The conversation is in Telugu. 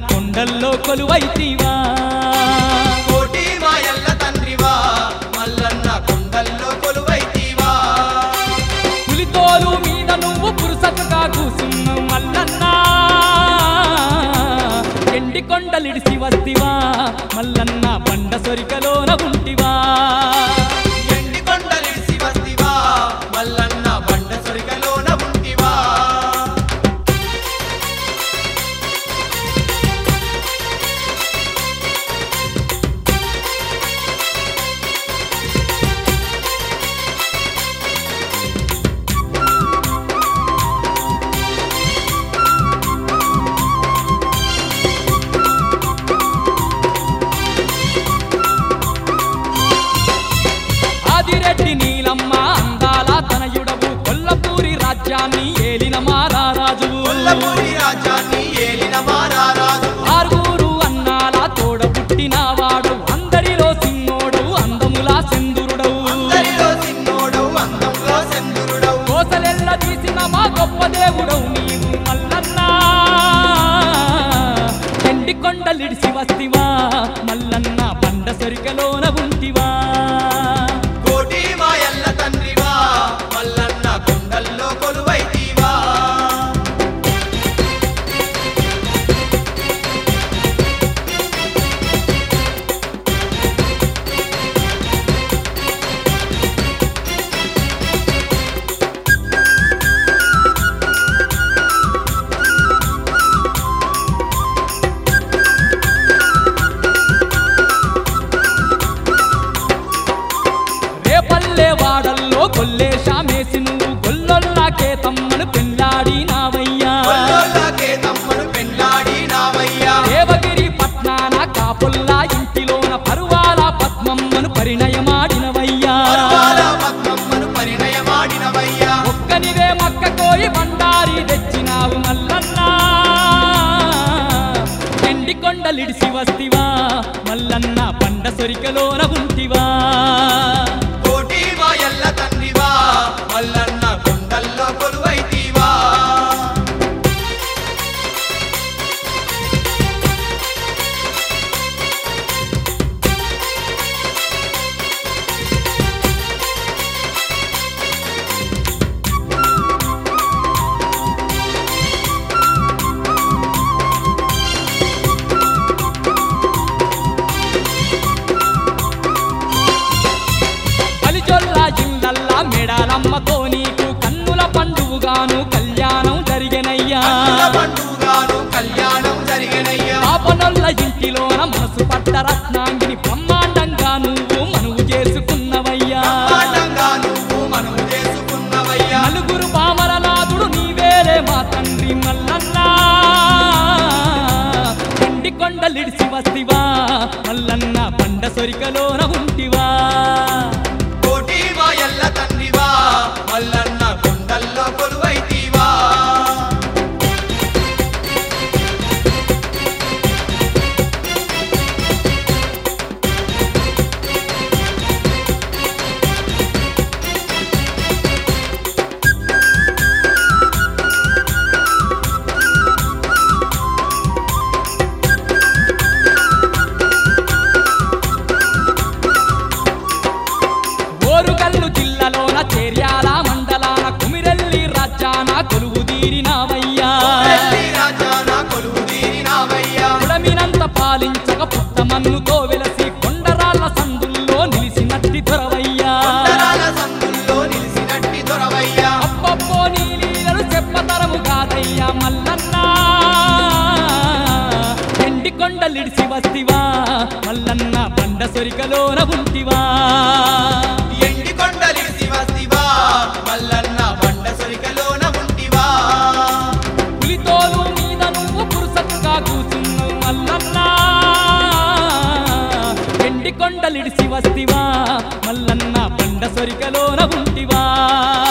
కొండల్లో కొలువైతివా కోటి మాయల్ల తండ్రివా మల్లన్న కొండల్లో కొలువైతీవా పులితోలు మీద నువ్వు పురుసతుగా కూసున్నావు మల్లన్నా ఎండి కొండలిడిసి వస్తివా మల్లన్న బండ సొరికలోన ఉంటివా ఎండి కొండలిడిసి వస్తివా మల్లన్న బండ సొరికలోన ఉంటివా ఆదిరెడ్డి నీలమ్మ అందాల తనయుడవు కొల్లపూరి రాజ్యాన్ని ఏలిన మారారాజువు కొల్లపూరి రాజ్యాన్ని ఏలిన మారారాజు ఆరుగురు అన్నాల తోడ పుట్టినవాడు అందరిలో సింగోడు అందములా సెందురుడవు అందరిలో సిన్నోడవు అందంలో చంద్రుడవు కోసలెల్ల తీసిన మా గొప్ప దేవుడవు నీవు మల్లన్నా ఎండి కొండలిడిసి వస్తివా మల్లన్న బండ సరికలోన ఉంటివా కోటి మాయల్ల తండ్రివా మల్లన్న కొండల్లో కొలువైతీవా రేపల్లె వాడల్లో కొల్లేశామేసి నువ్వు గొల్లొల్లాకే తమ్మను పెళ్ళాడినావయ్యా కొల్లోళ్ళకే తమ్ముడు పెళ్ళాడినావయ్యా దేవగిరి పట్నాన కాపుల్లా ఇంటిలోన పరువాల పద్మమ్మను పరిణయమాడినవయ్యా పరువాల పద్మమ్మను పరిణయమాడినవయ్యా ఒక్కనివే మక్క కోయి బండారి తెచ్చినావు మల్లన్నా ఎండి కొండలిడిసి వస్తివా మల్లన్న పండ సొరికలోన ఉంటివా కోటి మాయల్ల తండ్రివా మల్లన్న కొండల్లో కొలువైతీవా కలిచొల్లా ఇల్లల్లా మెడాలమ్మతో నీకు కన్నుల పండువుగాను కళ్యాణం జరిగెనయ్యా కన్నుల పండుగాను కళ్యాణం జరిగినయ్యా పాపనొల్ల ఇంటిలోన మనసు పట్ట రత్నాంగిని బ్రహ్మాండంగా నువ్వు మనువు చేసుకున్నవయ్యా బ్రహ్మాండంగా నువ్వు మనము చేసుకున్నవయ్యా నలుగురు పామరనాథుడు నీవేలే మా తండ్రి మల్లన్నా ఎండి కొండలిడిసి వస్తివా మల్లన్న బండ సొరికలోన ఉంటివా కోటి మాయల్ల తండ్రివా మల్లన్న కొండల్లో కొలువైతీవా ఓరుగల్లు జిల్లాలోన చేర్యాల మండలాన కుమిరెల్లి రాజ్యాన కొలువు తీరినావయ్యా వెళ్ళి రాజాన కొలువు తీరినావయ్యా కులమినంత పాలించక పుట్టమన్నుతో వెలసి కొండరాళ్ళ సందుల్లో నిలిసినట్టి దొరవయ్యా కొండరాల సందుల్లో నిలిసినట్టి దొరవయ్యా అప్పప్పో నీ లీలలు చెప్పతరము కాదయ్యా మల్లన్నా ఎండి కొండలిడిసి వస్తివా మల్లన్న బండ సొరికలోన ఉంటివా ఎండి కొండలిసి వస్తివా మల్లన్న బండ సొరికలోన ఉంటివా పులితోలు మీద నువ్వు పురుసత్తుగా కూసున్నావు మల్లన్నా ఎండి కొండలిడిసి వస్తివా మల్లన్న బండ సొరికలోన ఉంటివా